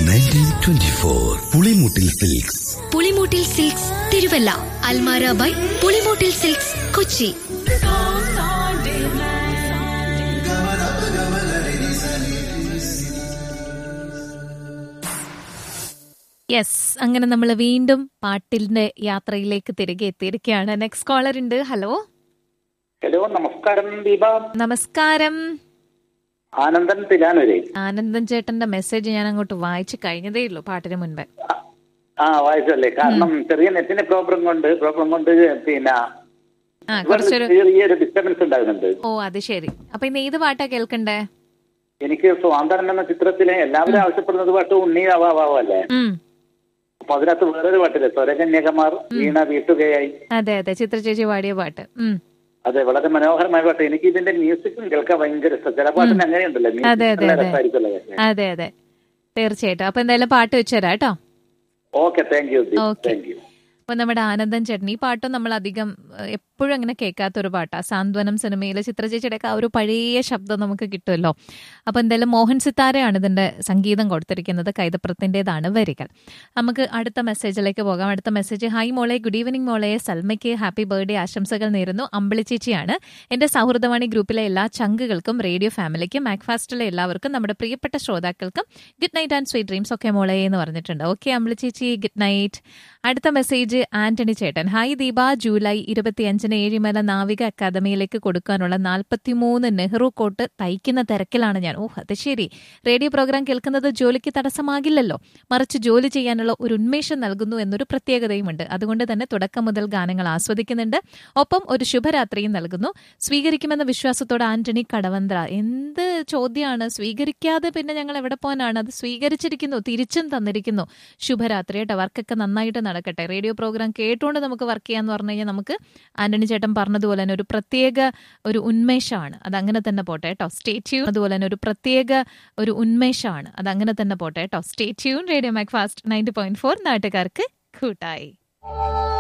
Nineteen twenty four Pulimoottil silks Pulimoottil silks Thiruvalla Almara by Pulimoottil silks Kochi yes അങ്ങനെ നമ്മൾ വീണ്ടും പാട്ടിന്റെ യാത്രയിലേക്ക് തിരികെ എത്തിയിരിക്കുകയാണ് നെക്സ്റ്റ് കോളർ ഉണ്ട് ഹലോ ഹലോ നമസ്കാരം ദീപ നമസ്കാരം ആനന്ദൻ തിലാനൂര് ആനന്ദൻ ചേട്ടന്റെ മെസ്സേജ് ഞാൻ അങ്ങോട്ട് വായിച്ചു കഴിഞ്ഞതേ ഉള്ളൂ പാട്ടിന് മുൻപ് ആ വായിച്ചല്ലേ കാരണം ചെറിയ നെറ്റിന്റെ പ്രോബ്ലം കൊണ്ട് പ്രോബ്ലം കൊണ്ട് പിന്നെ ആ കുറച്ചൊരു ചെറിയൊരു ഡിസ്റ്റർബൻസ് ഉണ്ടാകുന്നുണ്ട് ഓ അത് ശരി അപ്പൊ ഇന്ന് ഏത് പാട്ടാ കേൾക്കണ്ടേ എനിക്ക് സ്വാതന്ത്ര്യം എന്ന ചിത്രത്തിലെ എല്ലാവരും ആവശ്യപ്പെടുന്നത് പാട്ട് ഉണ്ണി അവാവാവല്ലേ ഉം അപ്പൊ അതിനകത്ത് വേറൊരു പാട്ടില്ലേ സ്വരകന്യകമാർ വീണ വീട്ടുകയായി അതെ അതെ ചിത്ര ചേച്ചി പാടിയ പാട്ട് ഉം അതെ വളരെ മനോഹരമായ പാട്ട് എനിക്ക് ഇതിന്റെ മ്യൂസിക്കും കേൾക്കാൻ ഭയങ്കര ഇഷ്ടം ചില പാട്ടിന് അങ്ങനെയുണ്ടല്ലോ അതെ, മ്യൂസിക് അതെ, നല്ല അതെ. രസമായിരിക്കുമല്ലോ കേൾക്കാൻ. അതെ അതെ തീർച്ചയായിട്ടും അപ്പൊ എന്തായാലും പാട്ട് വെച്ചുതരാം കേട്ടോ okay thank you okay. Thank you അപ്പൊ നമ്മുടെ ആനന്ദൻ ചേട്ടൻ ഈ പാട്ടും നമ്മൾ അധികം ഏഹ്, എപ്പോഴും അങ്ങനെ കേൾക്കാത്ത ഒരു പാട്ടാ സാന്ത്വനം സിനിമയിലെ ചിത്രചേച്ചിയുടെ ഒക്കെ ആ ഒരു പഴയ ശബ്ദം നമുക്ക് കിട്ടുമല്ലോ അപ്പൊ എന്തായാലും മോഹൻ സിത്താരയാണ് ഇതിന്റെ സംഗീതം കൊടുത്തിരിക്കുന്നത് കൈതപ്രത്തിൻ്റെതാണ് വരികൾ നമുക്ക് അടുത്ത മെസ്സേജിലേക്ക് പോകാം അടുത്ത മെസ്സേജ് ഹായ് മോളെ ഗുഡ് ഈവനിങ് മോളെ സൽമയ്ക്ക് ഹാപ്പി ബർത്ത്ഡേ ആശംസകൾ നേരുന്നു അമ്പിളി ചേച്ചിയാണ് എന്റെ സൗഹൃദവാണി ഗ്രൂപ്പിലെ എല്ലാ ചങ്കുകൾക്കും റേഡിയോ ഫാമിലിക്കും മാക്ഫാസ്റ്റിലെ എല്ലാവർക്കും നമ്മുടെ പ്രിയപ്പെട്ട ശ്രോതാക്കൾക്കും good night and sweet dreams ഒക്കെ മോളെ എന്ന് പറഞ്ഞിട്ടുണ്ട് ഓക്കെ അമ്പിളി ചേച്ചി ഗുഡ് നൈറ്റ് അടുത്ത മെസ്സേജ് ആന്റണി ചേട്ടൻ ഹായ് ദീപ ജൂലൈ ഇരുപത്തിയഞ്ചിന് ഏഴിമല നാവിക അക്കാദമിയിലേക്ക് കൊടുക്കാനുള്ള നാൽപ്പത്തിമൂന്ന് നെഹ്റു കോട്ട് തയ്ക്കുന്ന തിരക്കിലാണ് ഞാൻ ഓഹ് അത് ശരി റേഡിയോ പ്രോഗ്രാം കേൾക്കുന്നത് ജോലിക്ക് തടസ്സമാകില്ലല്ലോ മറിച്ച് ജോലി ചെയ്യാനുള്ള ഒരു ഉന്മേഷം നൽകുന്നു എന്നൊരു പ്രത്യേകതയുമുണ്ട് അതുകൊണ്ട് തന്നെ തുടക്കം മുതൽ ഗാനങ്ങൾ ആസ്വദിക്കുന്നുണ്ട് ഒപ്പം ഒരു ശുഭരാത്രിയും നൽകുന്നു സ്വീകരിക്കുമെന്ന വിശ്വാസത്തോടെ ആന്റണി കടവന്ത്ര എന്ത് ചോദ്യമാണ് സ്വീകരിക്കാതെ പിന്നെ ഞങ്ങൾ എവിടെ പോകാനാണ് അത് സ്വീകരിച്ചിരിക്കുന്നു തിരിച്ചും തന്നിരിക്കുന്നു ശുഭരാത്രി കേട്ടോ വർക്കൊക്കെ നന്നായിട്ട് നടക്കട്ടെ റേഡിയോ പ്രോഗ്രാം കേട്ടുകൊണ്ട് നമുക്ക് വർക്ക് ചെയ്യാന്ന് പറഞ്ഞു കഴിഞ്ഞാൽ നമുക്ക് ആന്റണി ചേട്ടൻ പറഞ്ഞതുപോലെ തന്നെ ഒരു പ്രത്യേക ഒരു ഉന്മേഷമാണ് അത് അങ്ങനെ തന്നെ പോട്ടെ കേട്ടോ സ്റ്റേ ട്യൂൺ അതുപോലെ തന്നെ ഒരു പ്രത്യേക ഒരു ഉന്മേഷമാണ് അത് അങ്ങനെ തന്നെ പോട്ടെ കേട്ടോ stay tune radio mac fast ninety point four നാട്ടുകാർക്ക് കൂട്ടായി